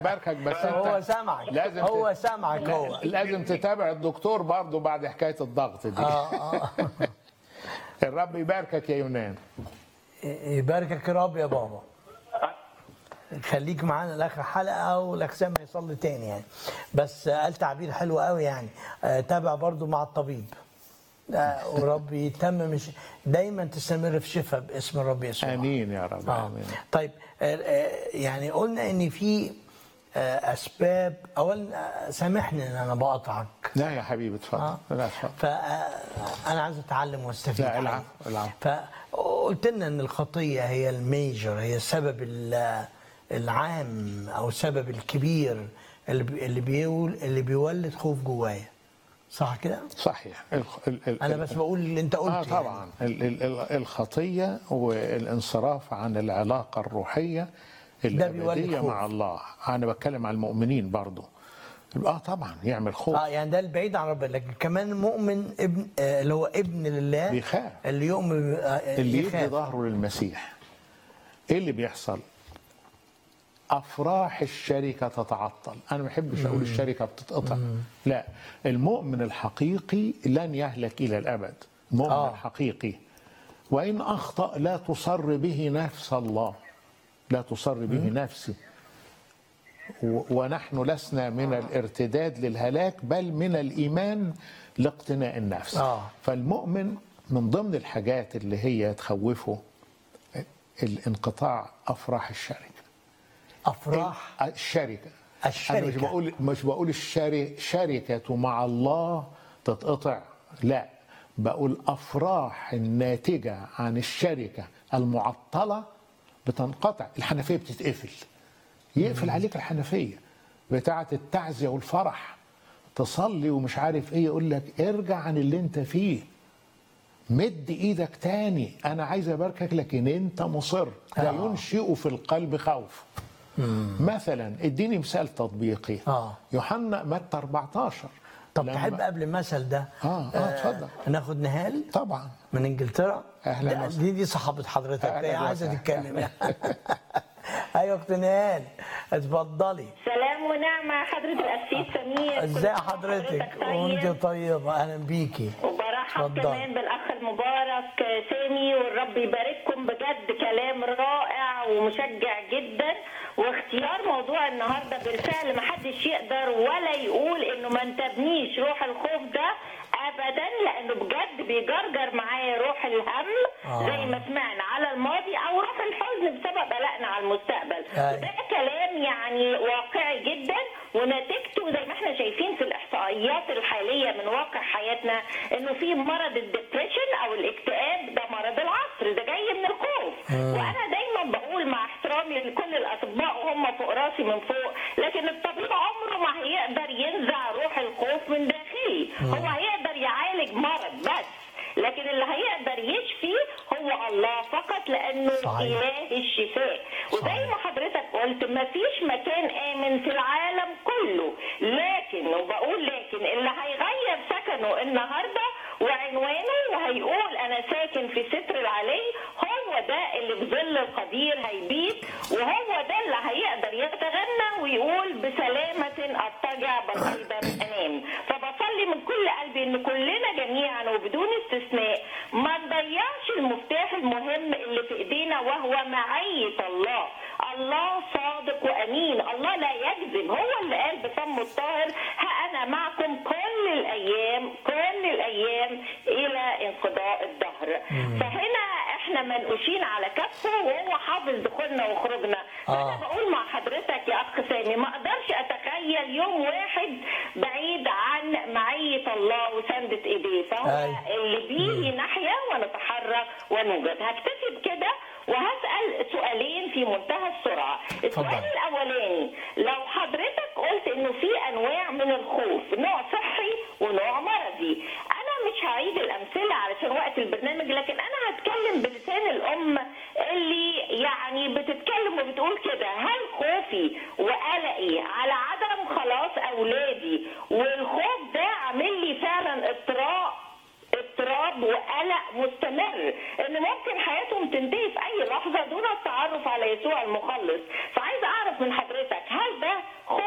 باركك بس انت هو سامعك لازم هو تت- سامعك هو لازم تتابع الدكتور برضو بعد حكايه الضغط دي اه اه الرب يباركك يا يونان يباركك يا رب يا بابا خليك معانا لاخر حلقه والاخ سامي يصلي تاني يعني بس قال تعبير حلو قوي يعني آه، تابع برضو مع الطبيب آه، ورب يتمم الش- دايما تستمر في شفاء باسم الرب يسوع امين يا رب آه. امين طيب آه، آه، يعني قلنا ان في آه، اسباب اولا آه، سامحني ان انا بقطعك لا يا حبيبي اتفضل آه. لا اتفضل فانا عايز اتعلم واستفيد لا حقيقي. العفو العفو فقلت لنا ان الخطيه هي الميجر هي السبب ال- العام او السبب الكبير اللي بي- اللي بيقول اللي بيولد خوف جوايا صح كده؟ صحيح الخ- ال- ال- انا ال- بس بقول اللي انت قلته اه طبعا ال- ال- ال- الخطيه والانصراف عن العلاقه الروحيه بيولد الابديه خوف. مع الله انا بتكلم عن المؤمنين برضو اه طبعا يعمل خوف اه يعني ده البعيد عن ربنا لكن كمان مؤمن ابن آه اللي هو ابن لله بيخاف. اللي يؤمن آه اللي يدي يخاف. ظهره للمسيح ايه اللي بيحصل افراح الشركه تتعطل انا ما بحبش اقول الشركه بتتقطع لا المؤمن الحقيقي لن يهلك الى الابد المؤمن آه. آه. الحقيقي وان اخطا لا تصر به نفس الله لا تصر به نفسي و- ونحن لسنا من الارتداد للهلاك بل من الايمان لاقتناء النفس آه. فالمؤمن من ضمن الحاجات اللي هي تخوفه الانقطاع افراح الشركه افراح الشركه انا مش الشركه بقول مش بقول الشري شركه مع الله تتقطع لا بقول افراح الناتجه عن الشركه المعطله بتنقطع الحنفيه بتتقفل يقفل عليك الحنفيه بتاعه التعزيه والفرح تصلي ومش عارف ايه يقول لك ارجع عن اللي انت فيه مد ايدك تاني انا عايز اباركك لكن انت مصر لا آه. ينشئ في القلب خوف مثلا اديني مثال تطبيقي آه. يوحنا متى 14 طب لما- تحب قبل المثل ده آه، آه، اتفضل. ناخد نهال طبعا من انجلترا أهلاً ده- وسهلاً. دي دي صاحبة حضرتك أهلاً هي عايزة وسهلاً. تتكلم ايوه اخت نهال اتفضلي سلام ونعمة حضرة القسيس سمير ازاي كل سنة حضرتك طيب. وانت طيبة اهلا بيكي وبرحب اتفضل. كمان بالاخ المبارك سامي والرب يبارككم بجد كلام رائع ومشجع جدا واختيار موضوع النهارده بالفعل محدش يقدر ولا يقول انه ما انتبنيش روح الخوف ده ابدا لانه بجد بيجرجر معايا روح الهم آه. زي ما سمعنا على الماضي او روح الحزن بسبب قلقنا على المستقبل أي. وده كلام يعني واقعي جدا ونتيجته زي ما احنا شايفين في الاحصائيات الحاليه من واقع حياتنا انه في مرض الدبريشن او الاكتئاب ده مرض العصر ده جاي من الخوف وانا دايما بقول مع احترامي لكل الاطباء وهم فوق راسي من فوق لكن الطبيب عمره ما هيقدر ينزع روح الخوف من داخلي هو هيقدر يعالج مرض بس لكن اللي هيقدر يشفي هو الله فقط لانه صحيح. اله الشفاء وزي صحيح. ما حضرتك قلت مفيش مكان امن في العالم كله لكن وبقول لكن اللي هيغير سكنه النهارده وعنوانه وهيقول انا ساكن في ستر العلي هو ده اللي بظل القدير هيبيت وهو ده اللي هيقدر يتغنى ويقول بسلامة اضطجع بسيطا انام فبصلي من كل قلبي ان كلنا جميعا وبدون استثناء ما نضيعش المفتاح المهم اللي في ايدينا وهو معية الله الله صادق وامين الله لا يكذب هو اللي قال بفمه الطاهر ها انا معكم كل الايام كل الايام الى انقضاء الدهر فهنا احنا منقوشين على كفه وهو حافظ دخولنا وخروجنا فانا آه. بقول مع حضرتك يا اخ سامي ما اقدرش اتخيل يوم واحد بعيد عن معيه الله وسندة ايديه فهو أي. اللي بيه ناحيه ونتحرك ونوجد هكتفي بكده وهسال سؤالين في منتهى السرعه السؤال اتفضل. الاولاني لو حضرتك قلت انه في انواع من الخوف نوع صحي ونوع مرضي انا مش هعيد الامثله علشان وقت البرنامج لكن انا هتكلم بلسان الام اللي يعني بتتكلم وبتقول كده هل خوفي وقلقي على عدم خلاص اولادي والخوف ده عامل لي فعلا اضطراب اضطراب وقلق مستمر ان ممكن حياتهم تنتهي في اي لحظه دون التعرف على يسوع المخلص